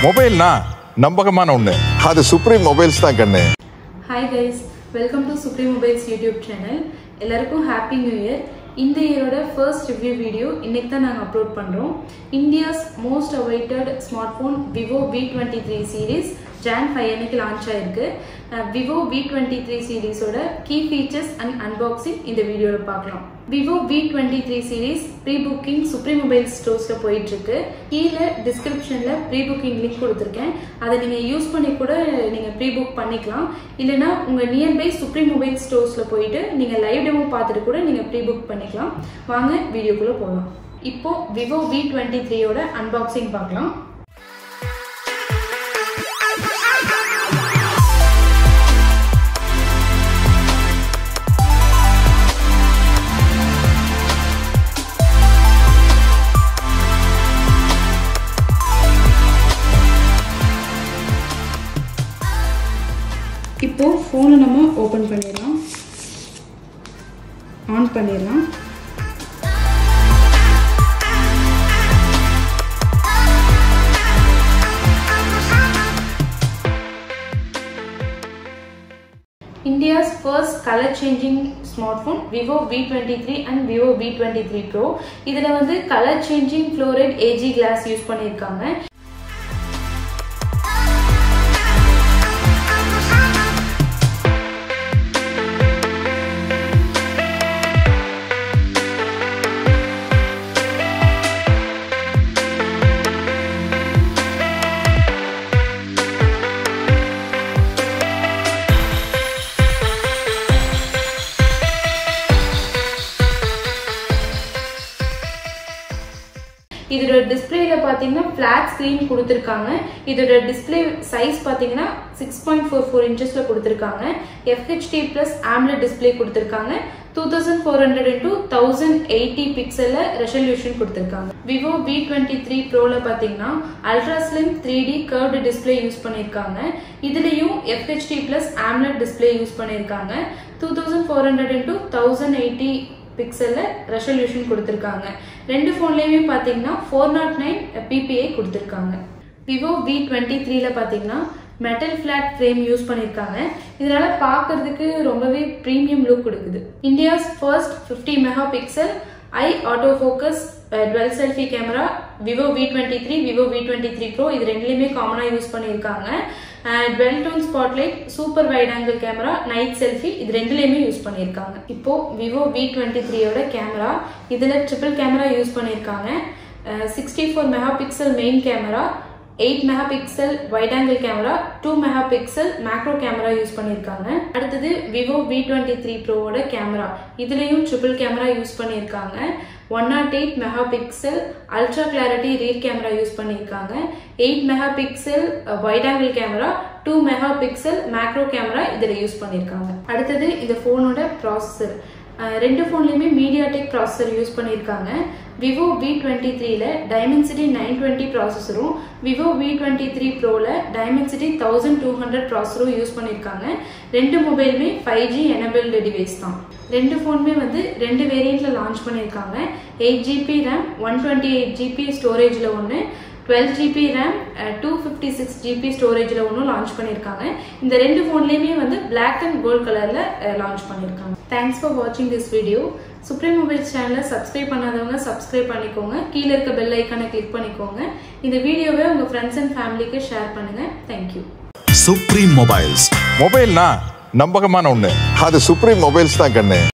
மொபைல்னா நம்பகமான ஒண்ணு அது சுப்ரீம் மொபைல்ஸ் தான் கண்ணு hi guys welcome to supreme mobiles YouTube channel எல்லாருக்கும் ஹாப்பி நியூ இயர் இந்த இயரோட ஃபர்ஸ்ட் ரிவ்யூ வீடியோ இன்னைக்கு தான் நாங்கள் அப்லோட் பண்ணுறோம் India's most awaited smart phone Vivo V twenty three series June five அன்னைக்கு லான்ச் ஆயிருக்கு விவோ வி டுவெண்ட்டி த்ரீ சீரீஸோட கீ ஃபீச்சர்ஸ் அண்ட் அன்பாக்சிங் இந்த வீடியோவில் பார்க்கலாம் Vivo V twenty three series pre booking supreme mobile ஸ்டோர்ஸில் போயிட்டு இருக்கு கீழே டிஸ்கிரிப்ஷனில் ப்ரீ புக்கிங் லிங்க் கொடுத்துருக்கேன் அதை நீங்கள் யூஸ் பண்ணி கூட நீங்கள் ப்ரீ புக் பண்ணிக்கலாம் இல்லைனா உங்கள் நியர்பை சுப்ரீம் மொபைல் ஸ்டோர்ஸில் போயிட்டு நீங்கள் லைவ் டெமோ பார்த்துட்டு கூட நீங்கள் ப்ரீ புக் பண்ணிக்கலாம் வாங்க வீடியோக்குள்ளே போகலாம் இப்போ விவோ வி டுவெண்ட்டி த்ரீயோட அன்பாக்சிங் பார்க்கலாம் இப்போ ஃபோனை நம்ம ஓப்பன் பண்ணிடலாம் ஆன் பண்ணிடலாம் India's first color changing smartphone Vivo V23 and Vivo V23 Pro இதுல வந்து color changing fluoride AG glass use பண்ணியிருக்காங்க இதோட டிஸ்பிளேல பாத்தீங்கன்னா பிளாட் ஸ்கிரீன் கொடுத்துருக்காங்க இதோட டிஸ்பிளே சைஸ் பாத்தீங்கன்னா சிக்ஸ் பாயிண்ட் ஃபோர் ஃபோர் இன்ச்சஸ்ல கொடுத்துருக்காங்க எஃப்ஹெச்டி பிளஸ் ஆம்லெட் டிஸ்பிளே கொடுத்துருக்காங்க two thousand four hundred into thousand eighty பிக்சல்ல ரெசல்யூஷன் கொடுத்துருக்காங்க விவோ வி டுவெண்ட்டி த்ரீ ப்ரோல பாத்தீங்கன்னா ultra slim three D curved display use பண்ணியிருக்காங்க இதுலயும் FHD plus AMOLED display use பண்ணியிருக்காங்க two thousand four hundred into thousand eighty பிக்சலில் resolution கொடுத்துருக்காங்க ரெண்டு ஃபோன்லேயுமே பார்த்தீங்கன்னா ஃபோர் நாட் நைன் பிபிஐ கொடுத்துருக்காங்க விவோ வி டுவெண்ட்டி த்ரீல பார்த்தீங்கன்னா மெட்டல் ஃபிளாட் ஃப்ரேம் யூஸ் பண்ணியிருக்காங்க இதனால பார்க்கறதுக்கு ரொம்பவே ப்ரீமியம் லுக் கொடுக்குது India's first fifty mega pixel eye auto focus dual selfie camera Vivo V twenty three Vivo V twenty three pro இது ரெண்டுலேயுமே காமனாக யூஸ் பண்ணியிருக்காங்க dual tone spotlight super wide angle camera night selfie இது ரெண்டுலேயுமே use பண்ணியிருக்காங்க இப்போ Vivo V twenty த்ரீயோட camera இதில் ட்ரிபிள் கேமரா யூஸ் பண்ணியிருக்காங்க sixty four mega pixel main camera eight mega pixel wide angle camera two mega pixel macro camera use பண்ணியிருக்காங்க அடுத்தது Vivo V twenty three ப்ரோவோட கேமரா இதுலேயும் triple camera use பண்ணியிருக்காங்க one nought eight mega pixel ultra clarity rear camera use பண்ணியிருக்காங்க eight mega pixel wide angle camera two mega pixel macro camera இதில் use பண்ணியிருக்காங்க அடுத்தது இந்த ஃபோனோட ப்ராசஸர் ரெண்டு ஃபோன்லையுமே மீடியாடெக் ப்ராசஸர் யூஸ் பண்ணியிருக்காங்க விவோ வி டுவெண்ட்டி த்ரீல டைமென்சிட்டி நைன் டுவெண்ட்டி ப்ராசஸரும் விவோ வி டுவெண்ட்டி த்ரீ ப்ரோவில் Dimensity thousand two hundred ப்ராசஸரும் use பண்ணியிருக்காங்க ரெண்டு மொபைலுமே ஃபைவ் ஜி எனபிள்டு டிவைஸ் தான் ரெண்டு ஃபோனுமே வந்து ரெண்டு வேரியண்ட்ல லான்ச் பண்ணியிருக்காங்க eight GB RAM one twenty eight GB ஸ்டோரேஜில் ஒன்று twelve GB RAM two fifty six GB ஸ்டோரேஜில் ஒன்றும் லான்ச் பண்ணியிருக்காங்க இந்த ரெண்டு ஃபோன்லேயுமே வந்து பிளாக் அண்ட் கோல்ட் கலரில் லான்ச் பண்ணியிருக்காங்க தேங்க்ஸ் ஃபார் வாட்சிங் திஸ் வீடியோ சுப்ரீம் மொபைல்ஸ் சேனலை சப்ஸ்கிரைப் பண்ணாதவங்க சப்ஸ்கிரைப் பண்ணிக்கோங்க கீழே இருக்க பெல் ஐக்கானை கிளிக் பண்ணிக்கோங்க இந்த வீடியோவை உங்கள் ஃப்ரெண்ட்ஸ் அண்ட் ஃபேமிலிக்கு ஷேர் பண்ணுங்கள் தேங்க்யூ சுப்ரீம் மொபைல்ஸ் மொபைல்னா நம்பகமான ஒண்ணு அது சுப்ரீம் மொபைல்ஸ் தான் கண்ணு